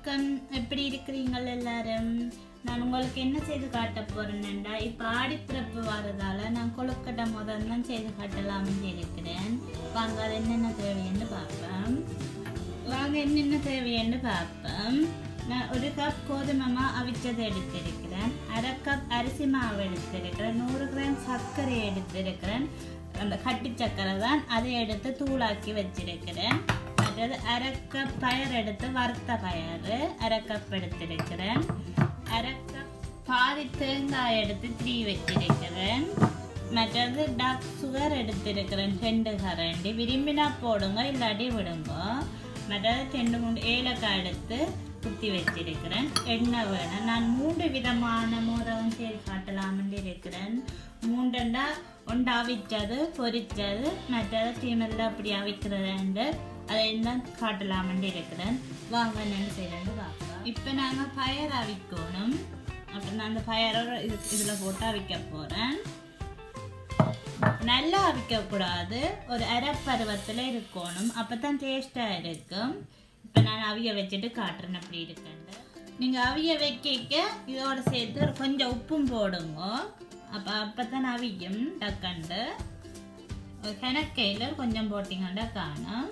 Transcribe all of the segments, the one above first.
வணக்கம் எப்படி இருக்கிறீங்கள் எல்லாரும் நான் உங்களுக்கு என்ன செய்து காட்ட போறேன்டா இப்போ ஆடிப்பிறப்பு வரதால நான் கொழுக்கட்டை முதல் தான் செய்து காட்டலாம்னு இருக்கிறேன் வாங்க அது என்னென்ன தேவைன்னு பார்ப்போம் வாங்க என்னென்ன தேவைன்னு பார்ப்போம் நான் ஒரு கப் கோதுமை மாவு அவிச்சதை எடுத்திருக்கிறேன் அரை கப் அரிசி மாவு எடுத்திருக்கிறேன் நூறு கிராம் சர்க்கரை எடுத்திருக்கிறேன் அந்த கட்டி சர்க்கரை தான் அதை எடுத்து தூளாக்கி வச்சிருக்கிறேன் மற்றது அரை கப் பயர் எடுத்து வறுத்த பயறு அரை கப் எடுத்திருக்கிறேன் அரை கப் பாதி தேங்காய் எடுத்து திரி வச்சிருக்கிறேன் மற்றது டாக் சுகர் எடுத்திருக்கிறேன் ரெண்டு கரண்டி விரும்பினா போடுங்க இல்லாட்டி விடுங்க மற்றது ரெண்டு மூணு ஏலக்காய் எடுத்து குத்தி வச்சிருக்கிறேன் எண்ணெய் வேணும் நான் மூன்று விதமான மோதகம் செய்து காட்டலாம்னு இருக்கிறேன் மூண்டண்டா ஒன்று அவிச்சது பொரிச்சது மற்றது தீமெல்லாம் அப்படி அவிக்கிறதுண்டு அதை தான் காட்டலாம்னு இருக்கிறேன் வாங்க என்னென்னு செய்யறேன்னு பார்க்கலாம் இப்போ நாங்கள் பயர் அவிக்கணும் அப்போ நான் அந்த பயரோட இது இதில் போட்டு அவிக்க போகிறேன் நல்லா அவிக்கக்கூடாது ஒரு அரை பருவத்தில் இருக்கணும் அப்போ தான் டேஸ்ட்டாக இருக்கும் இப்போ நான் அவிய வச்சுட்டு காட்டுறேன் அப்படி இருக்குன்ட்டு நீங்கள் அவிய வைக்க இதோட சேர்த்து ஒரு கொஞ்சம் உப்பும் போடுங்க அப்போ அப்போ தான் அவியும் டக்கண்டு ஒரு கிணக்கையில் கொஞ்சம் போட்டிங்கன்னா காணும்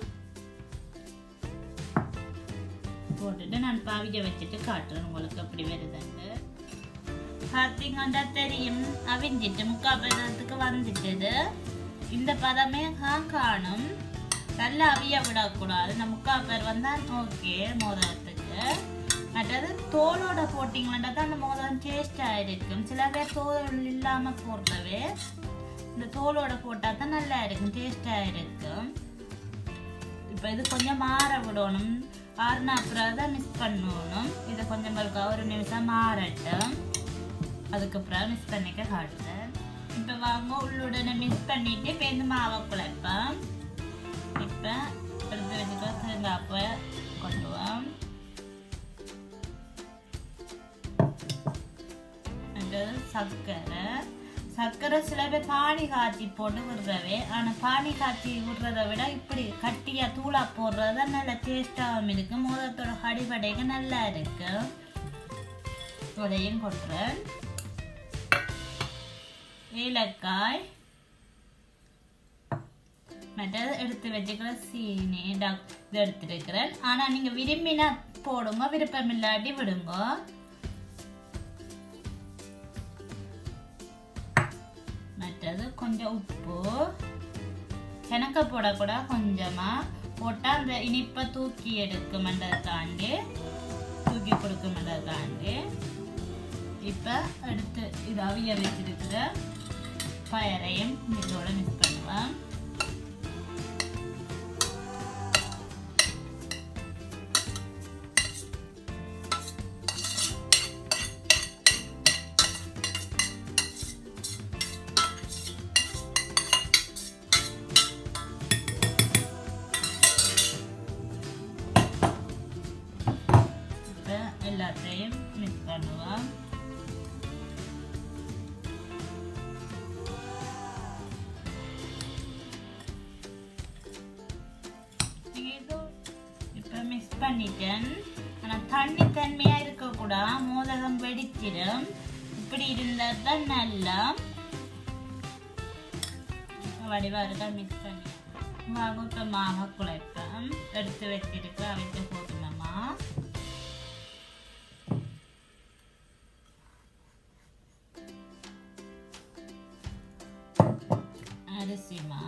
போட்டுட்டு நான் இப்போ அவிய வச்சுட்டு காட்டுறேன் உங்களுக்கு அப்படி வருதுண்டு பார்த்தீங்கன்னா தெரியும் அவிஞ்சிட்டு முக்கால் பதத்துக்கு வந்துட்டுது இந்த பதமே கா- காணும் நல்லா அவிய விடக்கூடாது இந்த முக்கால் பேர் வந்தால் ஓகே மோதகத்துக்கு மற்றது தோலோட போட்டிங்கன்னா தான் அந்த மோதகம் டேஸ்டாக இருக்கும் சில பேர் தோல் இல்லாமல் போடுறவே இந்த தோலோட போட்டால் தான் நல்லா இருக்கும் டேஸ்டாக இருக்கும் இப்போ இது கொஞ்சம் மாற விடணும் ஆறுனா அப்புறம் தான் மிஸ் பண்ணணும் இதை கொஞ்சம் உங்களுக்கு ஒரு நிமிஷம் மாறட்டும் அதுக்கப்புறம் மிஸ் பண்ணிக்க காட்டுறேன் இப்போ வாங்க உள்ளுடனே மிஸ் பண்ணிட்டு இப்போ இந்த மாவை குழைப்பேன் இப்போ எடுத்து வச்சுக்கோ தேங்காப்பை கொண்டுவோம் அடுத்தது சர்க்கரை சர்க்கரை சில பேர் பானி காய்ச்சி போட்டு விடுறவே ஆனால் பானி காய்ச்சி விடுறதை விட இப்படி கட்டியாக தூளா போடுறது தான் நல்ல டேஸ்டாகவும் இருக்கும் மோதத்தோட கடிபடைக்கு நல்லா இருக்கு அதையும் கொட்டுறேன் ஏலக்காய் மற்றது எடுத்து வச்சுக்கிற சீனி டாக் இது எடுத்துருக்கிறேன் ஆனால் நீங்கள் விரும்பினா போடுங்க விருப்பம் இல்லாட்டி விடுங்க மற்றது கொஞ்சம் உப்பு கிணக்க போடக்கூட கொஞ்சமாக போட்டால் அந்த இனிப்பை தூக்கி எடுக்குமென்றதுக்காண்டி தூக்கி கொடுக்குமென்றதுக்காண்டி இப்போ எடுத்து இது அவிய வச்சிருக்கிற பயரையும் இதோட மிக்ஸ் பண்ணுவேன் இப்போ எல்லாத்தையும் மிக்ஸ் பண்ணுவேன் இப்போ மிக்ஸ் பண்ணிட்டேன் ஆனால் தண்ணி தன்மையாக இருக்கக்கூடாது மோதகம் வெடிச்சிடும் இப்படி இருந்தால் தான் நல்லா வடிவாக இருக்கா மிக்ஸ் பண்ணி வாங்க இப்போ மாவை குழைப்பேன் எடுத்து வச்சிருக்க அவிச்ச போதுனமா அரிசிமா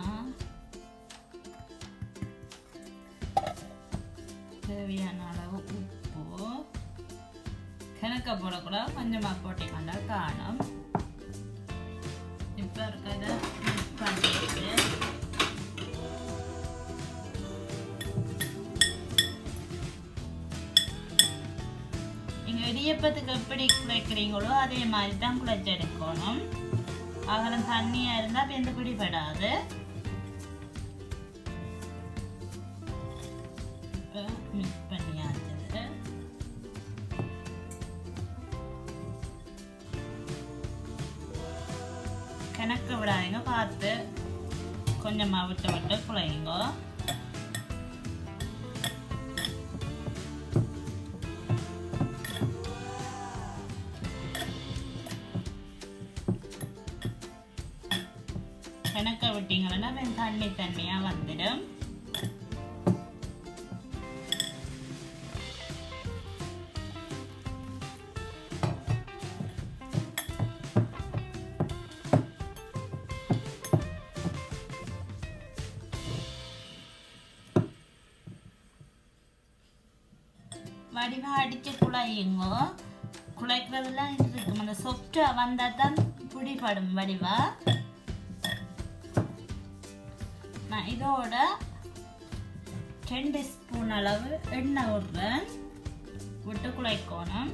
தேவையான அளவு உப்பு கிணக்க போடக்கூடாது கொஞ்சமாக போட்டிங்கன்னா காணும் இப்போ இருக்கிறத மிக்ஸ் பண்ணிட்டு நீங்கள் இடியப்பத்துக்கு எப்படி குழைக்கிறீங்களோ அதே மாதிரி தான் குழைச்சி எடுக்கணும் அகலம் தண்ணியாக இருந்தால் வெந்து பிடிபடாது இப்போ மிக்ஸ் பண்ணியாச்சு கணக்கு விடாதீங்க பார்த்து கொஞ்சமாக விட்டு விட்டு குழையுங்க கிணக்க விட்டீங்கன்னா வெறும் தண்ணி தண்ணியா வந்துடும் வடிவா அடிச்சு குழையுங்கோ குழைக்கிறதுலாம் இது இருக்கும் அந்த சொப்டா வந்தால் தான் பிடிபடும் வடிவா நான் இதோட ரெண்டு ஸ்பூன் அளவு எண்ணெய் விடுறேன் விட்டு குழைக்கணும்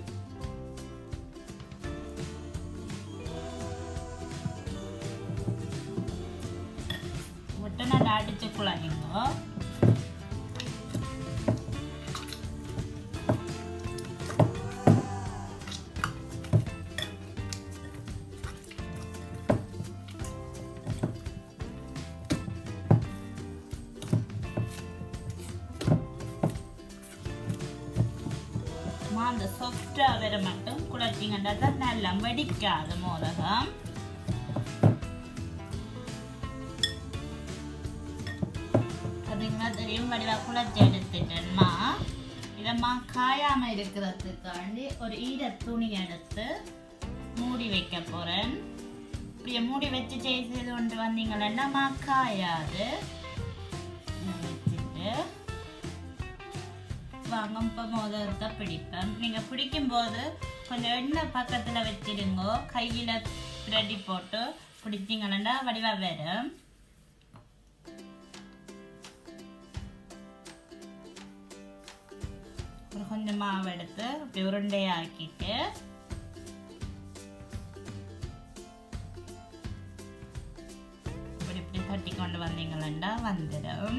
விட்டு நல்லா அடிச்சு குழையுங்கோ அந்த சாஃப்டா வர மட்டும் குழச்சிங்கன்னா தான் நல்லா வெடிக்காது மோதகம் பார்த்தீங்கன்னா தெரியும் வடிவா குழச்சி எடுத்துட்டேன்மா இதம்மா காயாம இருக்கிறதுக்காண்டி ஒரு ஈர துணி எடுத்து மூடி வைக்க போறேன் இப்படியே மூடி வச்சு செய்து கொண்டு வந்தீங்கன்னா காயாது இதை வச்சுட்டு வாங்க இப்போ மோதிரத்தை பிடிப்பேன் நீங்கள் பிடிக்கும்போது கொஞ்சம் எண்ணெய் பக்கத்தில் வச்சிடுங்க கையில் ரெடி போட்டு பிடிச்சிங்கன்னா வடிவா வரும் ஒரு கொஞ்சம் மாவு எடுத்து இப்படி உருண்டையாக்கிட்டு இப்படி இப்படி தட்டி கொண்டு வந்தீங்களா வந்துடும்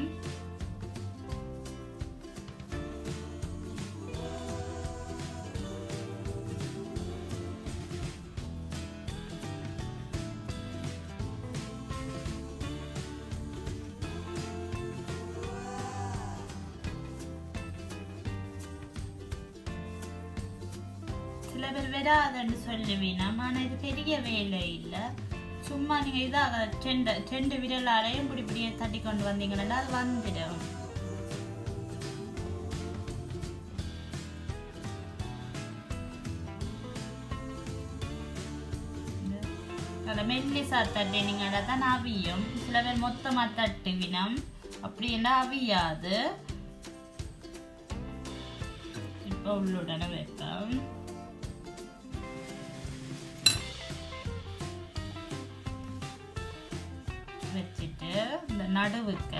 சில பேர் வராதுன்னு சொல்லுவீனா ஆனால் இது பெரிய வேலை இல்லை சும்மா நீங்கள் இதாக ரெண்டு ரெண்டு விரலாலையும் இப்படி இப்படியே தட்டி கொண்டு வந்தீங்கன்னா அது வந்துடும் அதில் மெல்லிசா தட்டினீங்கன்னா தான் அவியும் சில பேர் மொத்தமாக தட்டுவினம் அப்படி என்ன அவியாது இப்போ உள்ளுடனே வைப்பேன் வச்சுட்டு இந்த நடுவுக்க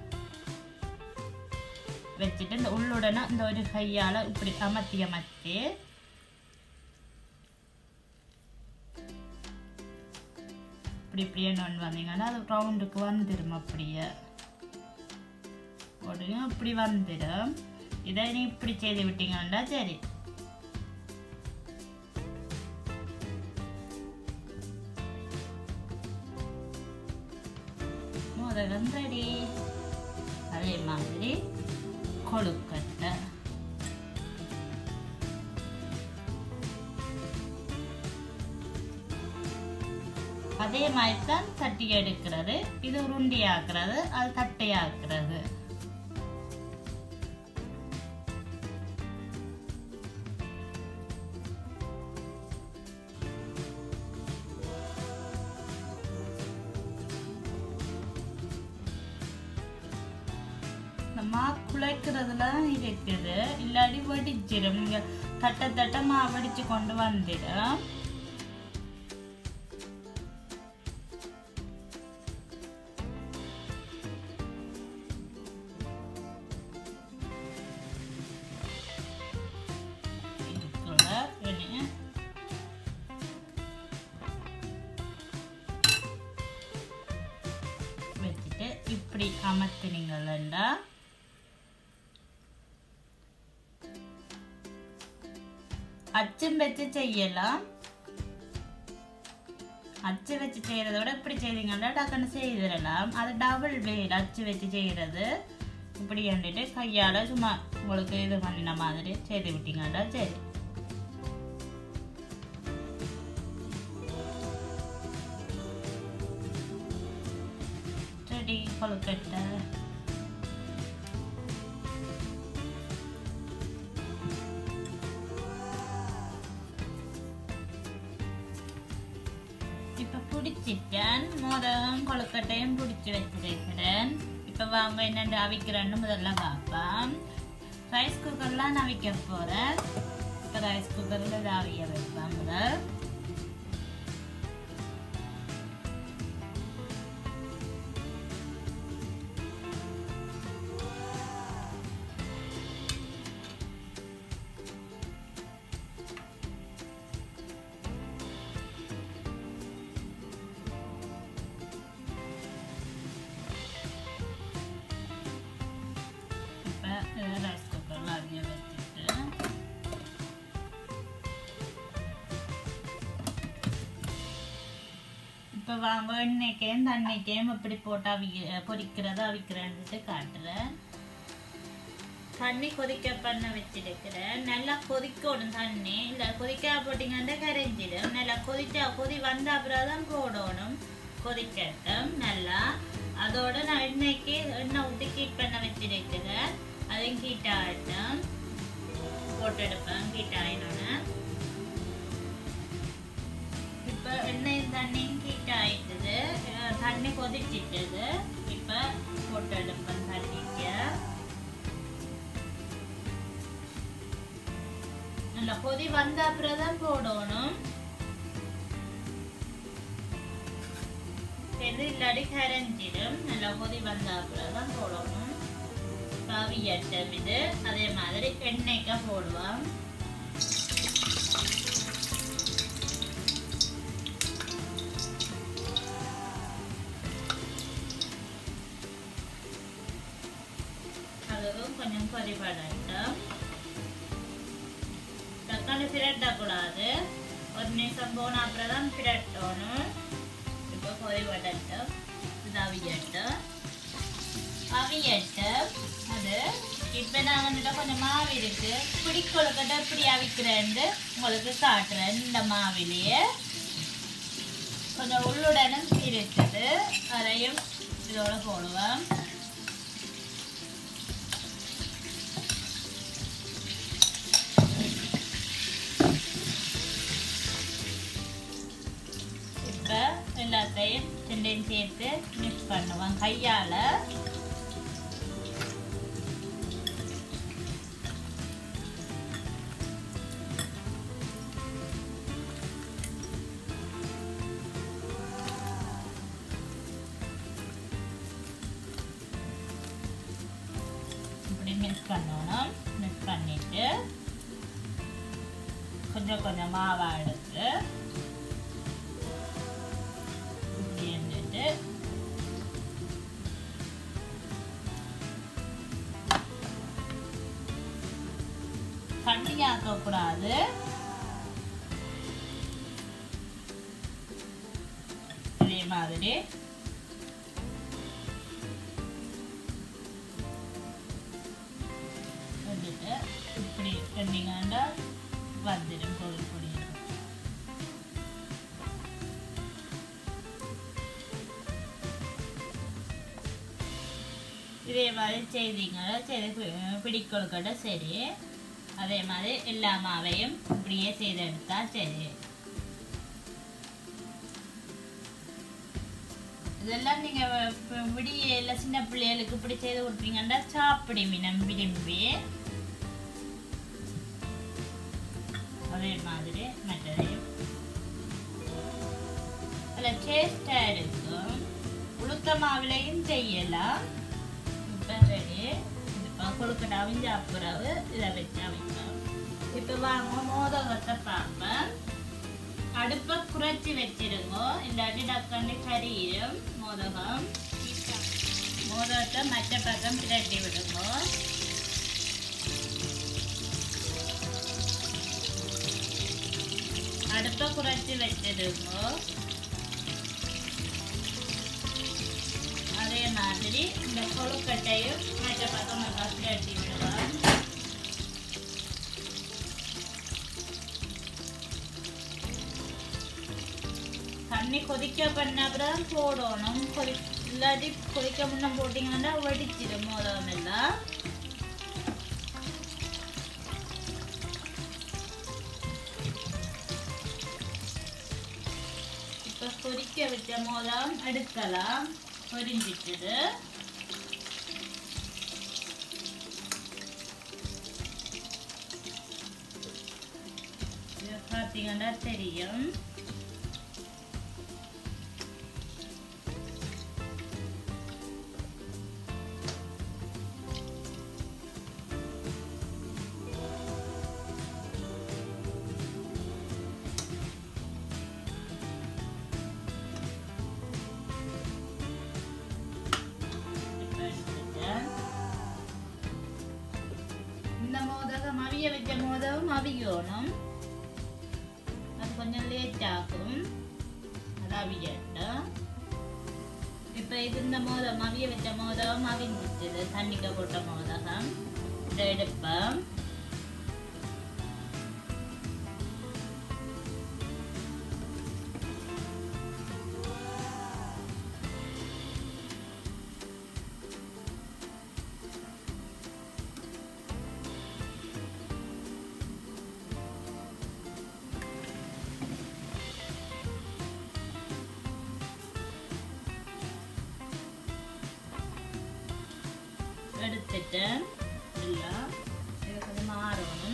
வச்சுட்டு இந்த உள்ளுடனே இந்த ஒரு கையால் இப்படி அமர்த்தி அமர்த்தி இப்படி இப்படியே நோண்டு வந்தீங்கன்னா அது ரவுண்டுக்கு வந்துடும் அப்படியே உடனே இப்படி வந்துடும் இதை நீ இப்படி செய்து விட்டீங்கன்னா சரி மோதகம் ரெடி அதே மாதிரி கொழுக்கட்டை அதே மாதிரி தான் தட்டி எடுக்கிறது இது உருண்டியாக்குறது அது தட்டையாக்குறது மா குழைக்கிறதுலாம் இருக்குது இல்லாட்டி வடிச்சிடும் நீங்க தட்ட தட்ட மா வடிச்சு கொண்டு வந்துடும் இதுக்குள்ள இனி வச்சுட்டு இப்படி அமர்த்தினீங்களா அச்சும் வச்சு செய்யலாம் அச்சு வச்சு செய்யறத விட இப்படி செய்தீங்கன்னா டக்குன்னு செய்திடலாம் அது டபுள் வேல் அச்சு வச்சு செய்யறது இப்படி கண்டுட்டு கையால சும்மா உங்களுக்கு இது பண்ணின மாதிரி செய்து விட்டீங்கன்னா சரி கட்டி கொழுக்கட்டை இப்ப பிடிச்சிட்டேன் மோதகம் கொழுக்கட்டையும் பிடிச்சி வச்சிருக்கிறேன் இப்ப வாங்க என்னென்று அவிக்கிறேன்னு முதல்ல பார்ப்பேன் ரைஸ் குக்கர்லாம் நான் அவிக்க போறேன் இப்ப ரைஸ் குக்கர்ல இதை அவிய வைப்பேன் முதல் இப்ப இதை ரைஸ் குக்கர்ல அவிய வச்சுட்டு இப்போ வாங்க எண்ணெய்க்கையும் தண்ணிக்கையும் எப்படி போட்டு அவி பொரிக்கிறதா அவிக்கிறேன்ட்டு காட்டுறேன் தண்ணி கொதிக்க பண்ண வச்சிருக்கிறேன் நல்லா கொதிக்கணும் தண்ணி இல்லை கொதிக்க போட்டிங்கன்னா கரைஞ்சிடும் நல்லா கொதிச்சா கொதி வந்த அப்புறம் தான் போடணும் கொதிக்கட்டும் நல்லா அதோட நான் எண்ணெய்க்கு எண்ணெய் ஊற்றி ஹீட் பண்ண வச்சிருக்கிறேன் அதையும் ஹீட் ஆகட்டும் போட்டு எடுப்பேன் ஹீட் ஆயினோன்னு இப்போ எண்ணெய் தண்ணியும் ஹீட் ஆயிட்டுது அஹ் தண்ணி கொதிச்சிட்டது இப்போ போட்டு எடுப்பேன் தண்ணிக்கு நல்லா கொதி வந்த அப்புறம் தான் போடணும் இது இல்லாடி கரைஞ்சிடும் நல்லா கொதி வந்த அப்புறம் தான் போடணும் அவியட்டம் இது அதே மாதிரி எண்ணெய்க்கா போடுவோம் அதுவும் கொஞ்சம் கொதிப்படட்டும் தக்காளி பிரட்டக்கூடாது ஒரு நிமிஷம் போன அப்புறம் தான் பிரட்டணும் இப்போ கொதிப்படட்டும் இது அவியட்டும் அவியட்டும் அது இப்போ நான் வந்துட்டு கொஞ்சம் மாவு இருக்கு பிடி கொழுக்கட்டை இப்படி அவிக்கிறேன்னு உங்களுக்கு காட்டுறேன் இந்த மாவிலேயே கொஞ்சம் உள்ளுடனும் இருக்குது அதையும் இதோட போடுவேன் இப்போ எல்லாத்தையும் ரெண்டையும் சேர்த்து மிக்ஸ் பண்ணுவேன் கையால் இப்படி மிக்ஸ் பண்ணணும் மிக்ஸ் பண்ணிட்டு கொஞ்சம் கொஞ்சம் மாவா எடுத்து இப்படி இருந்துட்டு தண்ணியாக்க கூடாது இதே மாதிரி வந்துட்டு இப்படி பண்ணிங்கன்னா வந்துடும் பொருள் பொடி இதே மாதிரி செய்தீங்க செய்து பிடிக்கொழுக்கட்டை சரி அதே மாதிரி எல்லா மாவையும் இப்படியே செய்து எடுத்தா சரி இதெல்லாம் நீங்க வ- விடியல சின்ன பிள்ளைகளுக்கு இப்படி செய்து கொடுத்தீங்கன்னா சாப்பிடி மீனம் விரும்பி அதே மாதிரி மற்றதையும் அதில் டேஸ்டாக இருக்கும் உளுத்த மாவுலையும் செய்யலாம் இப்போ ரெடி இப்போ கொழுக்கட்டை அவிஞ்ச அப்புறவு இதை வச்சு அவிப்போம் இப்போ வாங்க மோதகத்தை பார்ப்பேன் அடுப்பை குறைச்சி வச்சிருங்க இல்லாட்டி டக்காண்டி கரியிடும் மோதகம் மோதகத்தை மற்ற பக்கம் பிரட்டி விடுங்க அடுப்பை குறைச்சி வச்சிருங்க அதே மாதிரி இந்த கொழுக்கட்டையும் மற்ற பக்கம் எல்லாம் பிரட்டி விடலாம் தண்ணி கொதிக்க பண்ண அப்புறம் போடணும் கொதி இல்லாட்டி கொதிக்க முன்ன போட்டிங்கன்னா வெடிச்சிடும் மோதகம் எல்லாம் இப்போ கொதிக்க வச்ச மோதம் எடுக்கலாம் பொரிஞ்சிட்டுது இது பார்த்தீங்கன்னா தெரியும் இப்ப எடுத்துட்டேன். இந்த மோதகம் அவிய வச்ச மோதகம் அவியணும் அது கொஞ்சம் லேட் ஆகும் அது அவியட்டும் இப்போ இது இந்த மோதம் அவிய வச்ச மோதகம் அவிஞ்சிட்டுது தண்ணிக்க போட்ட மோதகம் இதை எடுப்பேன் எடுத்துட்டு எல்லாம் இது கொஞ்சம் மாறணும்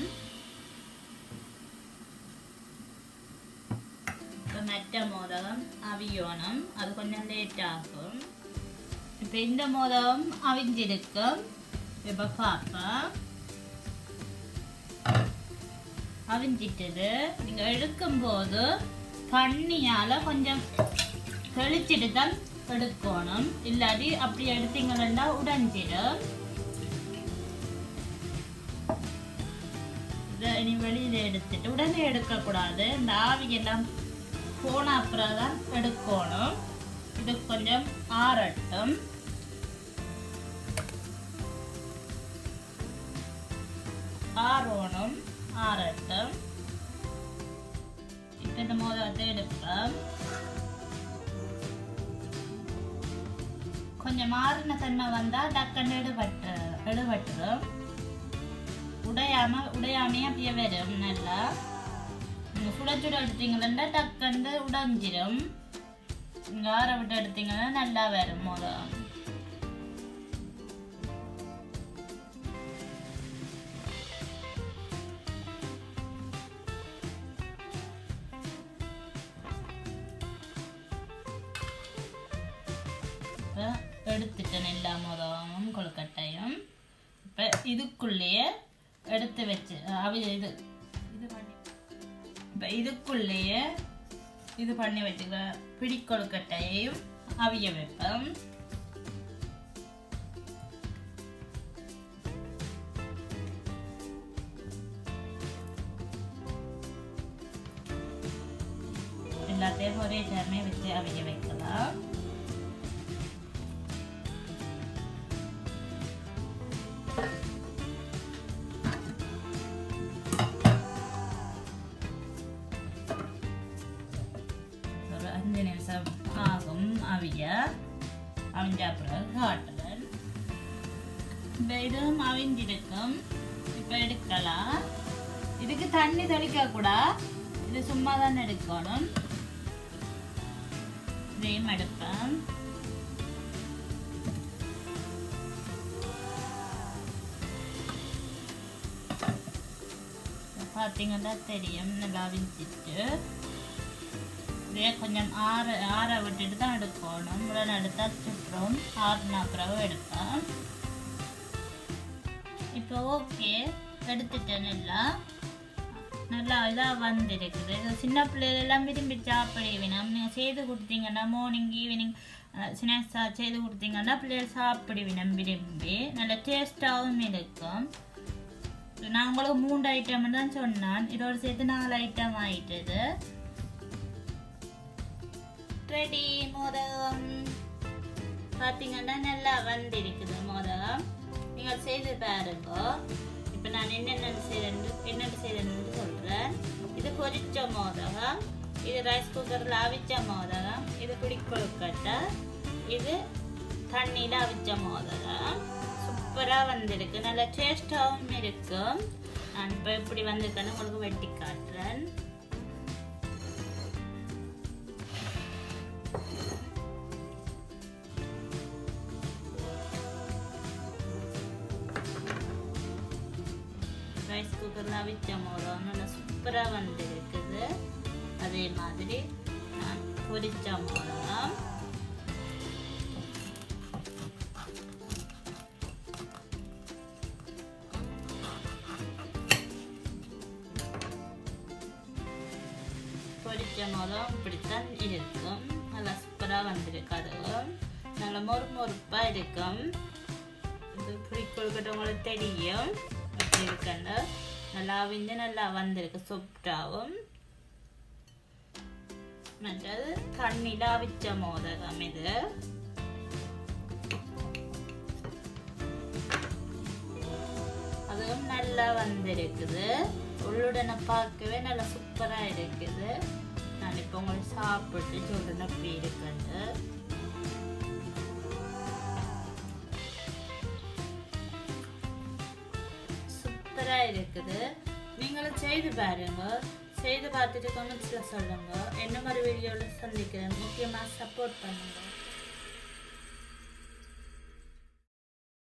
இப்போ மெட்ட மோதகம் அவியணும் அது கொஞ்சம் லேட் ஆகும் இப்போ இந்த மோதகம் அவிஞ்சிருக்கும் இப்போ பார்ப்போம் அவிஞ்சிட்டது நீங்கள் எடுக்கும்போது தண்ணியால் கொஞ்சம் தெளிச்சிட்டு தான் எடுக்கணும் இல்லாட்டி அப்படி எடுத்தீங்கன்னா உடைஞ்சிடும் இதை இனி வெளியில எடுத்துட்டு உடனே எடுக்கக்கூடாது இந்த ஆவியெல்லாம் போன அப்புறம் தான் எடுக்கணும் இது கொஞ்சம் ஆறட்டும் ஆறோணும் ஆறட்டும் இப்போ இந்த மோதத்தை எடுப்பேன் கொஞ்சம் மாறின தன்மை வந்தா டக்குன்னு எடுபட்டு எடுபட்டுரும் உடையாம உடையாமையே அப்படியே வரும் நல்லா நீங்க சுட சுட எடுத்தீங்கன்னா டக்குன்னு உடைஞ்சிரும் நீங்க ஆற விட்டு எடுத்தீங்கன்னா நல்லா வரும் மோதம் இப்போ எடுத்துட்டேன் எல்லா மோதமும் கொழுக்கட்டையும் இப்போ இதுக்குள்ளேயே எடுத்து வச்சு அவி இது இது பண்ணி இப்போ இதுக்குள்ளேயே இது பண்ணி வச்சுக்க பிடி கொழுக்கட்டையையும் அவிய வைப்பேன் எல்லாத்தையும் ஒரே டைமே வச்சு அவிய வைக்கலாம் ஒரு அஞ்சு நிமிஷம் ஆகும் அவிய அவிஞ்ச பிறகு காட்டுதல் இந்த இதுவும் அவிஞ்சிருக்கும் இப்போ எடுக்கலாம் இதுக்கு தண்ணி தெளிக்க கூட இது சும்மா தான் எடுக்கணும் இதையும் எடுப்பேன் பார்த்தீங்கன்னா தெரியும் நல்லா அவிஞ்சிட்டு இதே கொஞ்சம் ஆற ஆற விட்டுட்டு தான் எடுக்கணும் உடனே எடுத்தா சுட்டுரும் ஆறுனா பிறகு எடுப்பேன் இப்போ ஓகே எடுத்துட்டேன் எல்லாம் நல்லா இதாக வந்திருக்குது இது சின்ன பிள்ளைகள் எல்லாம் விரும்பி சாப்பிடுவினம் நீங்கள் செய்து கொடுத்தீங்கன்னா மார்னிங் ஈவினிங் ஸ்நாக்ஸாக செய்து கொடுத்தீங்கன்னா பிள்ளைகள் சாப்பிடுவினம் விரும்பி நல்ல டேஸ்ட்டாகவும் இருக்கும் நான் உங்களுக்கு மூன்று ஐட்டம் தான் சொன்னேன் இதோட சேர்த்து நாலு ஐட்டம் ஆயிட்டது ரெடி மோதகம் பார்த்தீங்கன்னா நல்லா வந்திருக்குது மோதகம் நீங்கள் செய்து பாருங்க இப்போ நான் என்னென்ன செய்யறது என்னென்ன செய்யறதுன்னு சொல்கிறேன் இது பொரிச்ச மோதகம் இது ரைஸ் குக்கரில் அவிச்ச மோதகம் இது பிடி கொழுக்கட்டை இது தண்ணியில் அவிச்ச மோதிரம் சூப்பராக வந்திருக்கு நல்ல டேஸ்டாகவும் இருக்கும் நான் இப்போ எப்படி வந்திருக்கேன்னு உங்களுக்கு வெட்டி காட்டுறேன் ரைஸ் குக்கரில் அவிச்ச மோதிரம் நல்லா சூப்பராக வந்திருக்குது அதே மாதிரி நான் பொரிச்ச மோதிரம் பொரிச்ச மோதம் இப்படித்தான் இருக்கும் நல்லா சூப்பராக வந்திருக்கு அதுவும் நல்லா மொறு மொறுப்பாக இருக்கும் இது புளி கொழுக்கட்டை உங்களுக்கு தெரியும் அப்படி இருக்குன்னு நல்லா அவிஞ்சு நல்லா வந்திருக்கு சொப்டாவும் மற்றது தண்ணியில் அவிச்ச மோதகம் இது அதுவும் நல்லா வந்திருக்குது உள்ளுடனே பார்க்கவே நல்லா சூப்பராக இருக்குது நான் இப்போ உங்களுக்கு சாப்பிட்டு சொல்கிறேன் அப்படி இருக்குன்னு சூப்பராக இருக்குது நீங்களும் செய்து பாருங்க செய்து பார்த்துட்டு கமெண்ட்ஸில் சொல்லுங்க என்ன மாதிரி வீடியோவில் சந்திக்கிறேன் முக்கியமாக சப்போர்ட் பண்ணுங்க